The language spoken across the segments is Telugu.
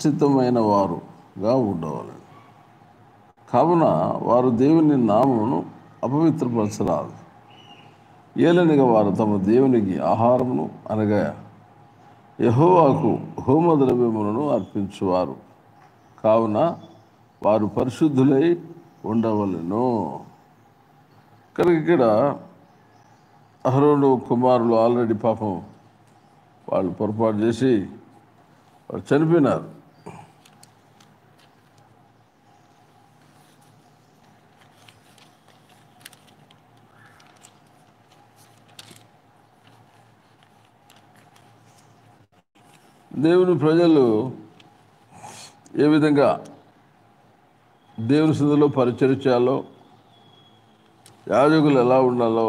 ప్రతిష్ఠితమైన వారుగా ఉండవాలి కావున వారు దేవుని నామమును అపవిత్రపరచరాదు ఏలనిగా వారు తమ దేవునికి ఆహారమును అనగా యహోవాకు హోమ ద్రవ్యములను అర్పించువారు కావున వారు పరిశుద్ధులై ఉండవలెను కనుక ఇక్కడ అహరోను కుమారులు ఆల్రెడీ పాపం వాళ్ళు పొరపాటు చేసి వాళ్ళు చనిపోయినారు దేవుని ప్రజలు ఏ విధంగా దేవుని స్థితిలో పరిచయం చేయాలో యాజకులు ఎలా ఉండాలో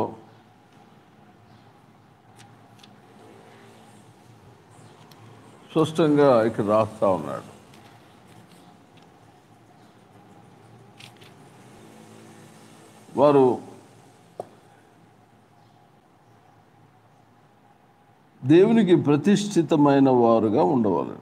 స్పష్టంగా ఇక్కడ రాస్తా ఉన్నాడు వారు దేవునికి ప్రతిష్ఠితమైన వారుగా ఉండవాలి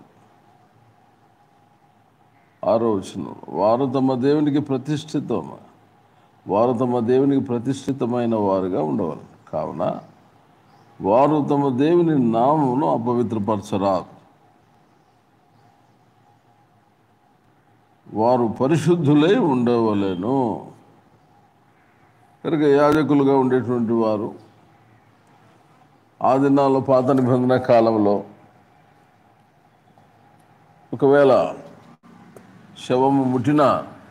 ఆరో వచనం వారు తమ దేవునికి ప్రతిష్ఠితం వారు తమ దేవునికి ప్రతిష్ఠితమైన వారుగా ఉండవాలి కావున వారు తమ దేవుని నామమును అపవిత్రపరచరాదు వారు పరిశుద్ధులై ఉండవలేను కనుక యాజకులుగా ఉండేటువంటి వారు ఆ దినాల్లో పాత నిబంధన కాలంలో ఒకవేళ శవము ముట్టిన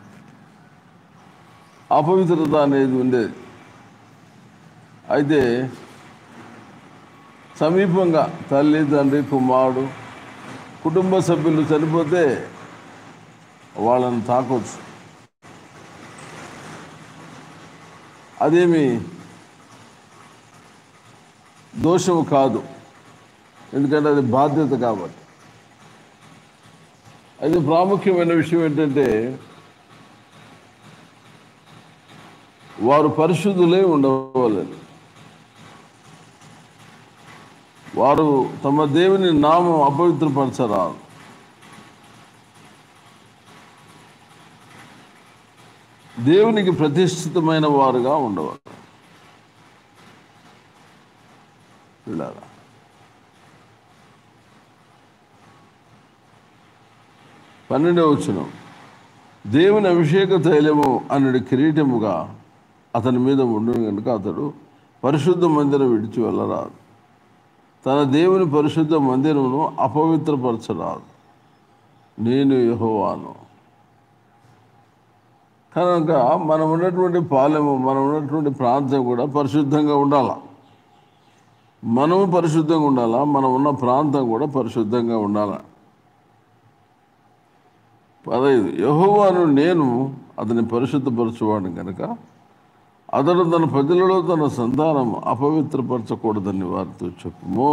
అపవిత్రత అనేది ఉండేది అయితే సమీపంగా తల్లి తండ్రి కుమారుడు కుటుంబ సభ్యులు చనిపోతే వాళ్ళని తాకొచ్చు అదేమి దోషము కాదు ఎందుకంటే అది బాధ్యత కాబట్టి అయితే ప్రాముఖ్యమైన విషయం ఏంటంటే వారు పరిశుద్ధులే ఉండవాలని వారు తమ దేవుని నామం అపవిత్రపరచరాదు దేవునికి ప్రతిష్ఠితమైన వారుగా ఉండవాలి పిల్లారా పన్నెండవ వచనం దేవుని అభిషేక తైలము అన్నది కిరీటముగా అతని మీద ఉండును కనుక అతడు పరిశుద్ధ మందిరం విడిచి వెళ్ళరాదు తన దేవుని పరిశుద్ధ మందిరమును అపవిత్రపరచరాదు నేను యెహోవాను కనుక మనం ఉన్నటువంటి పాలెము మనం ఉన్నటువంటి ప్రాంతం కూడా పరిశుద్ధంగా ఉండాలి మనము పరిశుద్ధంగా ఉండాలా మనం ఉన్న ప్రాంతం కూడా పరిశుద్ధంగా ఉండాలి పదహైదు యహోవాను నేను అతని పరిశుద్ధపరచువాడు కనుక అతడు తన ప్రజలలో తన సంతానం అపవిత్రపరచకూడదని వారితో చెప్పుము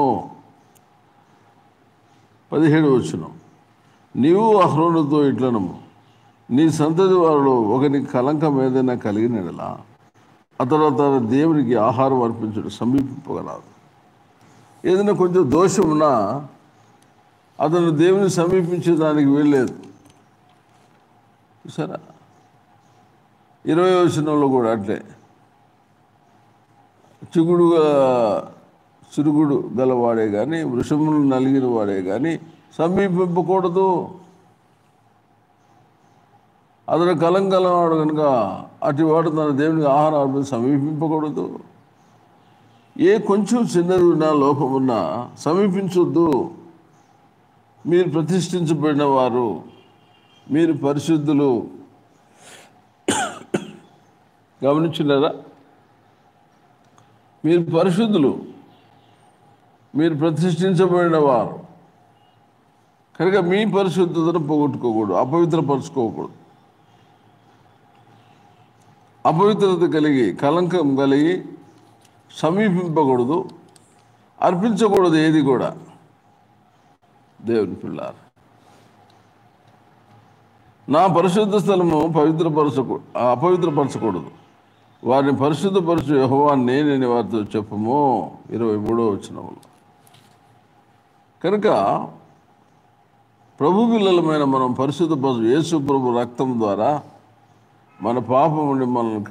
పదిహేడు వచనం నీవు అహ్రోనుతో ఇట్లనము నీ సంతతి వారిలో ఒకరికి కలంకం ఏదైనా కలిగినలా అతడు తన దేవునికి ఆహారం అర్పించడం సమీపింపగలదు ఏదైనా కొంచెం దోషం ఉన్నా అతను దేవుని సమీపించేదానికి వీల్లేదు చూసారా ఇరవై వచనంలో కూడా అట్లే చిగుడు చిరుగుడు గలవాడే కానీ వృషములు నలిగిన వాడే కానీ సమీపింపకూడదు అతను కలంకలవాడు కనుక అటువాడు తన దేవునికి ఆహారం అర్పించి సమీపింపకూడదు ఏ కొంచెం చిన్నది ఉన్నా లోపం ఉన్నా సమీపించొద్దు మీరు ప్రతిష్ఠించబడిన వారు మీరు పరిశుద్ధులు గమనించున్నారా మీరు పరిశుద్ధులు మీరు ప్రతిష్ఠించబడిన వారు కనుక మీ పరిశుద్ధతను పోగొట్టుకోకూడదు అపవిత్రపరచుకోకూడదు అపవిత్రత కలిగి కలంకం కలిగి సమీపింపకూడదు అర్పించకూడదు ఏది కూడా దేవుని పిల్లారు నా పరిశుద్ధ స్థలము పవిత్రపరచకూ అపవిత్రపరచకూడదు వారిని పరిశుద్ధపరచు యహోవా నేనని వారితో చెప్పము ఇరవై మూడో వచ్చినములు కనుక ప్రభు పిల్లలమైన మనం పరిశుద్ధ పరచు యేసు ప్రభు రక్తం ద్వారా మన పాపం నుండి మనల్ని